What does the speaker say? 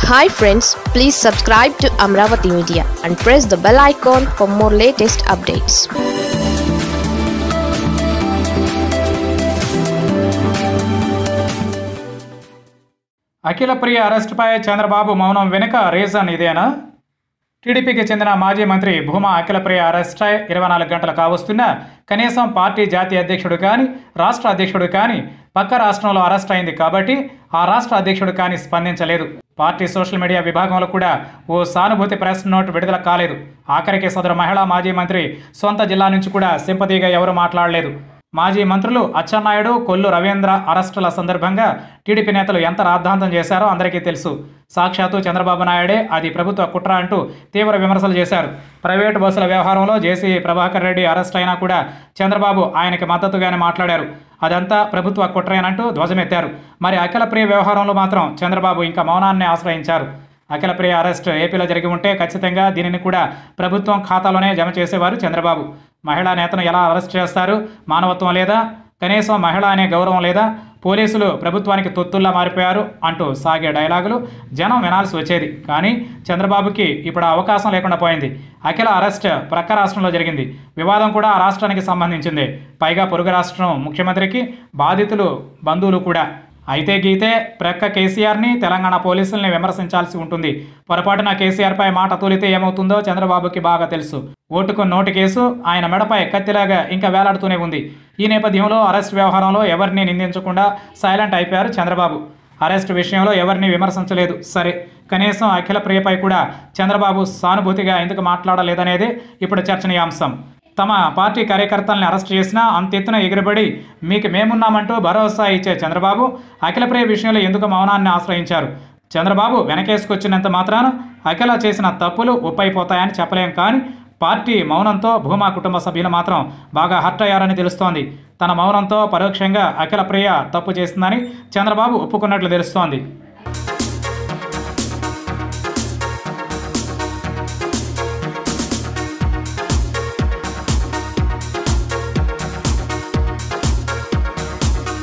hi friends please subscribe to Amaravati media and press the bell icon for more latest updates Akhila Priya అరెస్టుపై చంద్రబాబు మౌనం వెనుక reason ఇదేనా టీడీపీకి చెందిన మాజీ మంత్రి భూమా అఖిలప్రియ అరెస్ట్ అయి ఇరవై నాలుగు గంటలు కావస్తున్నా కనీసం పార్టీ జాతీయ అధ్యక్షుడు కానీ రాష్ట్ర అధ్యక్షుడు కానీ పక్క రాష్ట్రంలో అరెస్ట్ అయింది కాబట్టి ఆ రాష్ట్ర అధ్యక్షుడు కానీ స్పందించలేదు పార్టీ సోషల్ మీడియా విభాగంలో కూడా ఓ సానుభూతి ప్రెస్ నోట్ విడుదల కాలేదు ఆఖరికి సదరు మహిళా మాజీ మంత్రి సొంత జిల్లా నుంచి కూడా సింపతిగా ఎవరు మాట్లాడలేదు మాజీ మంత్రులు అచ్చెన్నాయుడు కొల్లు రవీంద్ర అరెస్టుల సందర్భంగా టీడీపీ నేతలు ఎంత రాద్ధాంతం చేశారో అందరికీ తెలుసు సాక్షాత్తు చంద్రబాబు నాయుడే అది ప్రభుత్వ కుట్ర అంటూ తీవ్ర విమర్శలు చేశారు ప్రైవేటు బస్సుల వ్యవహారంలో జేసీ ప్రభాకర్ రెడ్డి అరెస్ట్ అయినా కూడా చంద్రబాబు ఆయనకి మద్దతుగానే మాట్లాడారు అదంతా ప్రభుత్వ కుట్రేనంటూ ధ్వజమెత్తారు మరి అఖిలప్రియ వ్యవహారంలో మాత్రం చంద్రబాబు ఇంకా మౌనాన్ని ఆశ్రయించారు అఖిలప్రియ అరెస్ట్ ఏపీలో జరిగి ఉంటే ఖచ్చితంగా దీనిని కూడా ప్రభుత్వం ఖాతాలోనే జమ చేసేవారు చంద్రబాబు మహిళా నేతను ఎలా అరెస్ట్ చేస్తారు మానవత్వం లేదా కనీసం మహిళ అనే గౌరవం లేదా పోలీసులు ప్రభుత్వానికి తొత్తుల్లా మారిపోయారు అంటూ సాగే డైలాగులు జనం వినాల్సి వచ్చేది కానీ చంద్రబాబుకి ఇప్పుడు ఆ అవకాశం లేకుండా పోయింది అఖిల అరెస్ట్ ప్రక్క రాష్ట్రంలో జరిగింది వివాదం కూడా ఆ రాష్ట్రానికి సంబంధించింది పైగా పొరుగు రాష్ట్రం ముఖ్యమంత్రికి బాధితులు బంధువులు కూడా అయితే గీతే ప్రక్క కేసీఆర్ని తెలంగాణ పోలీసుల్ని విమర్శించాల్సి ఉంటుంది పొరపాటున కేసీఆర్పై మాట తూలితే ఏమవుతుందో చంద్రబాబుకి బాగా తెలుసు ఓటుకు నోటు కేసు ఆయన మెడపై కత్తిలాగా ఇంకా వేలాడుతూనే ఉంది ఈ నేపథ్యంలో అరెస్ట్ వ్యవహారంలో ఎవరిని నిందించకుండా సైలెంట్ అయిపోయారు చంద్రబాబు అరెస్ట్ విషయంలో ఎవరిని విమర్శించలేదు సరే కనీసం అఖిల ప్రియపై కూడా చంద్రబాబు సానుభూతిగా ఎందుకు మాట్లాడలేదనేదే ఇప్పుడు చర్చనీయాంశం తమ పార్టీ కార్యకర్తల్ని అరెస్ట్ చేసినా అంతెత్తున ఎగిరిబడి మీకు మేమున్నామంటూ భరోసా ఇచ్చే చంద్రబాబు అఖిలప్రియ విషయంలో ఎందుకు మౌనాన్ని ఆశ్రయించారు చంద్రబాబు వెనకేసుకొచ్చినంత మాత్రాన అఖిల చేసిన తప్పులు ఒప్పైపోతాయని చెప్పలేం కానీ పార్టీ మౌనంతో భూమా కుటుంబ సభ్యులు మాత్రం బాగా హర్ట్ అయ్యారని తెలుస్తోంది తన మౌనంతో పరోక్షంగా అఖిల ప్రియ తప్పు చేసిందని చంద్రబాబు ఒప్పుకున్నట్లు తెలుస్తోంది